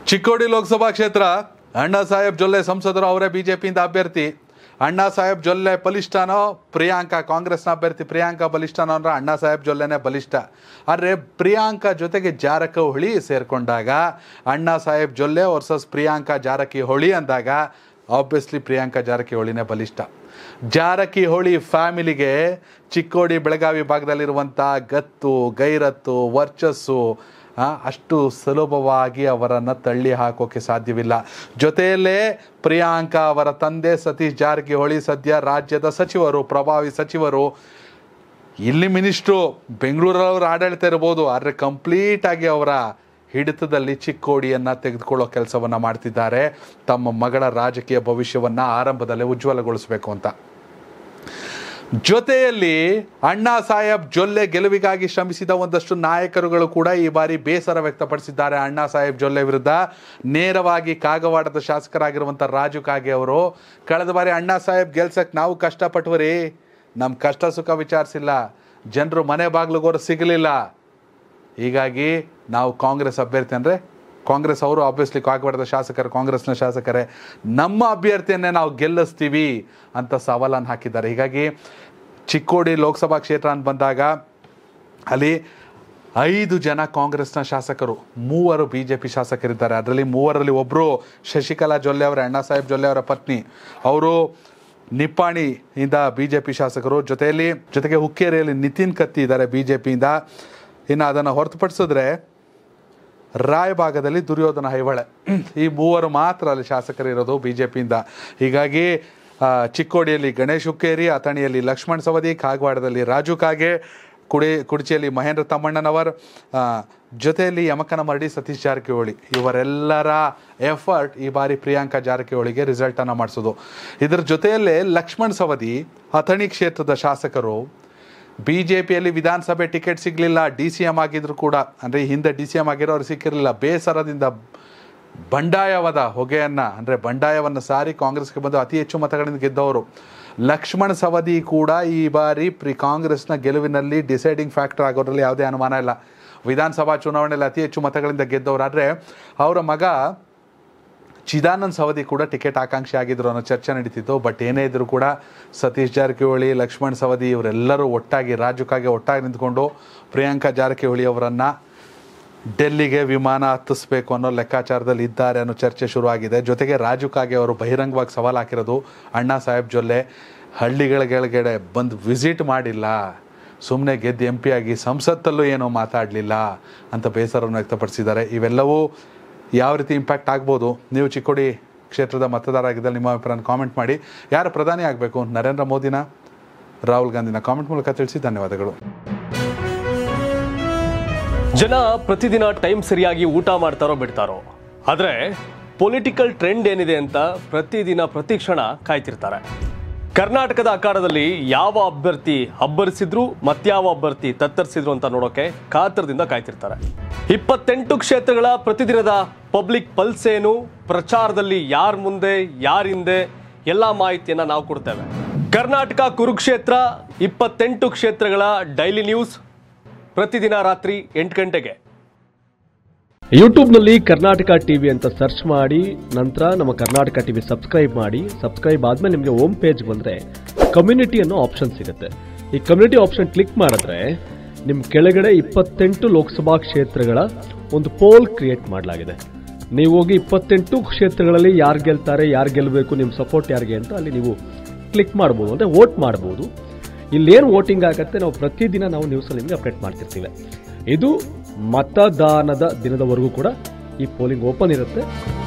ಚಿಕ್ಕೋಡಿ ಲೋಕಸಭಾ ಕ್ಷೇತ್ರ ಅಣ್ಣಾ ಸಾಹೇಬ್ ಜೊಲ್ಲೆ ಸಂಸದರು ಅವರೇ ಬಿಜೆಪಿಯಿಂದ ಅಭ್ಯರ್ಥಿ ಅಣ್ಣಾ ಸಾಹೇಬ್ ಜೊಲ್ಲೆ ಬಲಿಷ್ಠನೋ ಪ್ರಿಯಾಂಕಾ ಕಾಂಗ್ರೆಸ್ನ ಅಭ್ಯರ್ಥಿ ಪ್ರಿಯಾಂಕಾ ಬಲಿಷ್ಠನೋ ಅಂದ್ರೆ ಅಣ್ಣಾ ಸಾಹೇಬ್ ಜೊಲ್ಲೆನೇ ಬಲಿಷ್ಠ ಆದರೆ ಪ್ರಿಯಾಂಕಾ ಜೊತೆಗೆ ಜಾರಕಿಹೊಳಿ ಸೇರಿಕೊಂಡಾಗ ಅಣ್ಣಾ ಸಾಹೇಬ್ ಜೊಲ್ಲೆ ವರ್ಸಸ್ ಪ್ರಿಯಾಂಕಾ ಜಾರಕಿಹೊಳಿ ಅಂದಾಗ ಆಬ್ವಿಯಸ್ಲಿ ಪ್ರಿಯಾಂಕಾ ಜಾರಕಿಹೊಳಿನೇ ಬಲಿಷ್ಠ ಜಾರಕಿಹೊಳಿ ಫ್ಯಾಮಿಲಿಗೆ ಚಿಕ್ಕೋಡಿ ಬೆಳಗಾವಿ ಭಾಗದಲ್ಲಿರುವಂಥ ಗತ್ತು ಗೈರತ್ತು ವರ್ಚಸ್ಸು ಆ, ಅಷ್ಟು ಸುಲಭವಾಗಿ ಅವರನ್ನು ತಳ್ಳಿ ಹಾಕೋಕೆ ಸಾಧ್ಯವಿಲ್ಲ ಜೊತೆಯಲ್ಲೇ ಪ್ರಿಯಾಂಕಾ ಅವರ ತಂದೆ ಸತೀಶ್ ಜಾರಕಿಹೊಳಿ ಸದ್ಯ ರಾಜ್ಯದ ಸಚಿವರು ಪ್ರಭಾವಿ ಸಚಿವರು ಇಲ್ಲಿ ಮಿನಿಸ್ಟ್ರು ಬೆಂಗಳೂರವ್ರ ಆಡಳಿತ ಇರ್ಬೋದು ಆದರೆ ಕಂಪ್ಲೀಟಾಗಿ ಅವರ ಹಿಡಿತದಲ್ಲಿ ಚಿಕ್ಕೋಡಿಯನ್ನು ತೆಗೆದುಕೊಳ್ಳೋ ಕೆಲಸವನ್ನು ಮಾಡ್ತಿದ್ದಾರೆ ತಮ್ಮ ಮಗಳ ರಾಜಕೀಯ ಭವಿಷ್ಯವನ್ನು ಆರಂಭದಲ್ಲೇ ಉಜ್ವಲಗೊಳಿಸಬೇಕು ಅಂತ ಜೊತೆಯಲ್ಲಿ ಅಣ್ಣಾ ಸಾಹೇಬ್ ಜೊಲ್ಲೆ ಗೆಲುವಿಗಾಗಿ ಶ್ರಮಿಸಿದ ಒಂದಷ್ಟು ನಾಯಕರುಗಳು ಕೂಡ ಈ ಬಾರಿ ಬೇಸರ ವ್ಯಕ್ತಪಡಿಸಿದ್ದಾರೆ ಅಣ್ಣಾ ಸಾಹೇಬ್ ಜೊಲ್ಲೆ ವಿರುದ್ಧ ನೇರವಾಗಿ ಕಾಗವಾಡದ ಶಾಸಕರಾಗಿರುವಂಥ ರಾಜು ಕಾಗೆ ಅವರು ಕಳೆದ ಬಾರಿ ಅಣ್ಣಾ ಸಾಹೇಬ್ ಗೆಲ್ಸಕ್ಕೆ ನಾವು ಕಷ್ಟಪಟ್ವರಿ ನಮ್ಮ ಕಷ್ಟ ಸುಖ ವಿಚಾರಿಸಿಲ್ಲ ಜನರು ಮನೆ ಬಾಗಿಲುಗೋರು ಸಿಗಲಿಲ್ಲ ಹೀಗಾಗಿ ನಾವು ಕಾಂಗ್ರೆಸ್ ಅಭ್ಯರ್ಥಿ ಅಂದರೆ ಕಾಂಗ್ರೆಸ್ ಅವರು ಆಬ್ವಿಯಸ್ಲಿ ಕಾಗವಾಡದ ಶಾಸಕರು ಕಾಂಗ್ರೆಸ್ನ ಶಾಸಕರೇ ನಮ್ಮ ಅಭ್ಯರ್ಥಿಯನ್ನೇ ನಾವು ಗೆಲ್ಲಿಸ್ತೀವಿ ಅಂತ ಸವಾಲನ್ನು ಹಾಕಿದ್ದಾರೆ ಹೀಗಾಗಿ ಚಿಕ್ಕೋಡಿ ಲೋಕಸಭಾ ಕ್ಷೇತ್ರ ಅಂತ ಬಂದಾಗ ಅಲ್ಲಿ ಐದು ಜನ ಕಾಂಗ್ರೆಸ್ನ ಶಾಸಕರು ಮೂವರು ಬಿ ಜೆ ಪಿ ಶಾಸಕರಿದ್ದಾರೆ ಅದರಲ್ಲಿ ಮೂವರಲ್ಲಿ ಒಬ್ಬರು ಶಶಿಕಲಾ ಜೊಲ್ಲೆ ಅವರ ಅಣ್ಣಾ ಸಾಹೇಬ್ ಜೊಲ್ಲೆ ಅವರ ಪತ್ನಿ ಅವರು ನಿಪ್ಪಾಣಿಯಿಂದ ಬಿ ಜೆ ಪಿ ಶಾಸಕರು ಜೊತೆಯಲ್ಲಿ ಜೊತೆಗೆ ಹುಕ್ಕೇರಿಯಲ್ಲಿ ನಿತಿನ್ ಕತ್ತಿ ಇದ್ದಾರೆ ಬಿ ಜೆ ಪಿಯಿಂದ ಇನ್ನು ಅದನ್ನು ಹೊರತುಪಡಿಸಿದ್ರೆ ರಾಯಭಾಗದಲ್ಲಿ ದುರ್ಯೋಧನ ಹೈವಳೆ ಈ ಮೂವರು ಮಾತ್ರ ಅಲ್ಲಿ ಶಾಸಕರಿರೋದು ಬಿ ಜೆ ಪಿಯಿಂದ ಹೀಗಾಗಿ ಆ, ಚಿಕ್ಕೋಡಿಯಲ್ಲಿ ಗಣೇಶ್ ಹುಕ್ಕೇರಿ ಅಥಣಿಯಲ್ಲಿ ಲಕ್ಷ್ಮಣ್ ಸವದಿ ಕಾಗವಾಡದಲ್ಲಿ ರಾಜು ಕಾಗೆ ಕುಡಿ ಕುಡಿಚಿಯಲ್ಲಿ ಮಹೇಂದ್ರ ತಮ್ಮಣ್ಣನವರ್ ಆ, ಜೊತೆಯಲ್ಲಿ ಯಮಕನ ಮರಡಿ ಸತೀಶ್ ಜಾರಕಿಹೊಳಿ ಇವರೆಲ್ಲರ ಎಫರ್ಟ್ ಈ ಬಾರಿ ಪ್ರಿಯಾಂಕಾ ಜಾರಕಿಹೊಳಿಗೆ ರಿಸಲ್ಟನ್ನು ಮಾಡಿಸೋದು ಇದರ ಜೊತೆಯಲ್ಲೇ ಲಕ್ಷ್ಮಣ್ ಸವದಿ ಅಥಣಿ ಕ್ಷೇತ್ರದ ಶಾಸಕರು ಬಿ ಜೆ ಪಿಯಲ್ಲಿ ವಿಧಾನಸಭೆ ಟಿಕೆಟ್ ಸಿಗಲಿಲ್ಲ ಡಿ ಸಿ ಎಮ್ ಆಗಿದ್ರು ಕೂಡ ಅಂದರೆ ಹಿಂದೆ ಡಿ ಸಿ ಎಮ್ ಆಗಿರೋರು ಸಿಕ್ಕಿರಲಿಲ್ಲ ಬೇಸರದಿಂದ ಬಂಡಾಯವಾದ ಹೊಗೆಯನ್ನು ಅಂದರೆ ಬಂಡಾಯವನ್ನು ಸಾರಿ ಕಾಂಗ್ರೆಸ್ಗೆ ಬಂದು ಅತಿ ಹೆಚ್ಚು ಮತಗಳಿಂದ ಗೆದ್ದವರು ಲಕ್ಷ್ಮಣ್ ಸವದಿ ಕೂಡ ಈ ಬಾರಿ ಪ್ರಿ ಕಾಂಗ್ರೆಸ್ನ ಗೆಲುವಿನಲ್ಲಿ ಡಿಸೈಡಿಂಗ್ ಫ್ಯಾಕ್ಟರ್ ಆಗೋದ್ರಲ್ಲಿ ಯಾವುದೇ ಅನುಮಾನ ಇಲ್ಲ ವಿಧಾನಸಭಾ ಚುನಾವಣೆಯಲ್ಲಿ ಅತಿ ಹೆಚ್ಚು ಮತಗಳಿಂದ ಗೆದ್ದವರಾದರೆ ಅವರ ಮಗ ಚಿದಾನಂದ್ ಸವದಿ ಕೂಡ ಟಿಕೆಟ್ ಆಕಾಂಕ್ಷಿ ಆಗಿದ್ರು ಅನ್ನೋ ಚರ್ಚೆ ನಡೀತಿತ್ತು ಬಟ್ ಏನೇ ಇದ್ರೂ ಕೂಡ ಸತೀಶ್ ಜಾರಕಿಹೊಳಿ ಲಕ್ಷ್ಮಣ್ ಸವದಿ ಇವರೆಲ್ಲರೂ ಒಟ್ಟಾಗಿ ರಾಜಕ್ಕಾಗಿ ಒಟ್ಟಾಗಿ ನಿಂತ್ಕೊಂಡು ಪ್ರಿಯಾಂಕಾ ಜಾರಕಿಹೊಳಿ ಅವರನ್ನು ಡೆಲ್ಲಿಗೆ ವಿಮಾನ ಹತ್ತಿಸ್ಬೇಕು ಅನ್ನೋ ಲೆಕ್ಕಾಚಾರದಲ್ಲಿ ಇದ್ದಾರೆ ಅನ್ನೋ ಚರ್ಚೆ ಶುರುವಾಗಿದೆ ಜೊತೆಗೆ ರಾಜು ಕಾಗೆ ಅವರು ಬಹಿರಂಗವಾಗಿ ಸವಾಲು ಹಾಕಿರೋದು ಅಣ್ಣಾ ಸಾಹೇಬ್ ಜೊಲ್ಲೆ ಹಳ್ಳಿಗಳಿಗೆಳಗಡೆ ಬಂದು ವಿಸಿಟ್ ಮಾಡಿಲ್ಲ ಸುಮ್ಮನೆ ಗೆದ್ದು ಎಂ ಪಿ ಆಗಿ ಸಂಸತ್ತಲ್ಲೂ ಏನೋ ಮಾತಾಡಲಿಲ್ಲ ಅಂತ ಬೇಸರವನ್ನು ವ್ಯಕ್ತಪಡಿಸಿದ್ದಾರೆ ಇವೆಲ್ಲವೂ ಯಾವ ರೀತಿ ಇಂಪ್ಯಾಕ್ಟ್ ಆಗ್ಬೋದು ನೀವು ಚಿಕ್ಕೋಡಿ ಕ್ಷೇತ್ರದ ಮತದಾರ ಆಗಿದ್ದಲ್ಲಿ ನಿಮ್ಮ ಅಭಿಪ್ರಾಯ ಕಾಮೆಂಟ್ ಮಾಡಿ ಯಾರು ಪ್ರಧಾನಿ ಆಗಬೇಕು ನರೇಂದ್ರ ಮೋದಿನ ರಾಹುಲ್ ಗಾಂಧಿನ ಕಾಮೆಂಟ್ ಮೂಲಕ ತಿಳಿಸಿ ಧನ್ಯವಾದಗಳು ಜನ ಪ್ರತಿದಿನ ಟೈಮ್ ಸರಿಯಾಗಿ ಊಟ ಮಾಡ್ತಾರೋ ಬಿಡ್ತಾರೋ ಆದ್ರೆ ಪೊಲಿಟಿಕಲ್ ಟ್ರೆಂಡ್ ಏನಿದೆ ಅಂತ ಪ್ರತಿದಿನ ಪ್ರತಿ ಕ್ಷಣ ಕಾಯ್ತಿರ್ತಾರೆ ಕರ್ನಾಟಕದ ಅಖಾಡದಲ್ಲಿ ಯಾವ ಅಭ್ಯರ್ಥಿ ಅಬ್ಬರಿಸಿದ್ರು ಮತ್ಯಾವ ಅಭ್ಯರ್ಥಿ ತತ್ತರಿಸಿದ್ರು ಅಂತ ನೋಡೋಕೆ ಕಾತರದಿಂದ ಕಾಯ್ತಿರ್ತಾರೆ ಇಪ್ಪತ್ತೆಂಟು ಕ್ಷೇತ್ರಗಳ ಪ್ರತಿದಿನದ ಪಬ್ಲಿಕ್ ಪಲ್ಸ್ ಏನು ಪ್ರಚಾರದಲ್ಲಿ ಯಾರ ಮುಂದೆ ಯಾರ ಹಿಂದೆ ಎಲ್ಲ ಮಾಹಿತಿಯನ್ನ ನಾವು ಕೊಡ್ತೇವೆ ಕರ್ನಾಟಕ ಕುರುಕ್ಷೇತ್ರ ಇಪ್ಪತ್ತೆಂಟು ಕ್ಷೇತ್ರಗಳ ಡೈಲಿ ನ್ಯೂಸ್ ಪ್ರತಿದಿನ ರಾತ್ರಿ ಎಂಟು ಗಂಟೆಗೆ ಯೂಟ್ಯೂಬ್ನಲ್ಲಿ ಕರ್ನಾಟಕ ಟಿವಿ ಅಂತ ಸರ್ಚ್ ಮಾಡಿ ನಂತರ ನಮ್ಮ ಕರ್ನಾಟಕ ಟಿವಿ ಸಬ್ಸ್ಕ್ರೈಬ್ ಮಾಡಿ ಸಬ್ಸ್ಕ್ರೈಬ್ ಆದ್ಮೇಲೆ ನಿಮಗೆ ಹೋಮ್ ಪೇಜ್ ಬಂದರೆ ಕಮ್ಯುನಿಟಿ ಅನ್ನೋ ಆಪ್ಷನ್ ಸಿಗುತ್ತೆ ಈ ಕಮ್ಯುನಿಟಿ ಆಪ್ಷನ್ ಕ್ಲಿಕ್ ಮಾಡಿದ್ರೆ ನಿಮ್ಮ ಕೆಳಗಡೆ ಇಪ್ಪತ್ತೆಂಟು ಲೋಕಸಭಾ ಕ್ಷೇತ್ರಗಳ ಒಂದು ಪೋಲ್ ಕ್ರಿಯೇಟ್ ಮಾಡಲಾಗಿದೆ ನೀವು ಹೋಗಿ ಇಪ್ಪತ್ತೆಂಟು ಕ್ಷೇತ್ರಗಳಲ್ಲಿ ಯಾರು ಗೆಲ್ತಾರೆ ಯಾರು ಗೆಲ್ಲಬೇಕು ನಿಮ್ಮ ಸಪೋರ್ಟ್ ಯಾರಿಗೆ ಅಂತ ಅಲ್ಲಿ ನೀವು ಕ್ಲಿಕ್ ಮಾಡ್ಬೋದು ಅಂದರೆ ವೋಟ್ ಮಾಡ್ಬೋದು ಇಲ್ಲೇನು ವೋಟಿಂಗ್ ಆಗುತ್ತೆ ನಾವು ಪ್ರತಿದಿನ ನಾವು ನ್ಯೂಸಲ್ಲಿ ನಿಮಗೆ ಅಪ್ಡೇಟ್ ಮಾಡ್ತಿರ್ತೀವಿ ಇದು ಮತದಾನದ ದಿನದವರೆಗೂ ಕೂಡ ಈ ಪೋಲಿಂಗ್ ಓಪನ್ ಇರುತ್ತೆ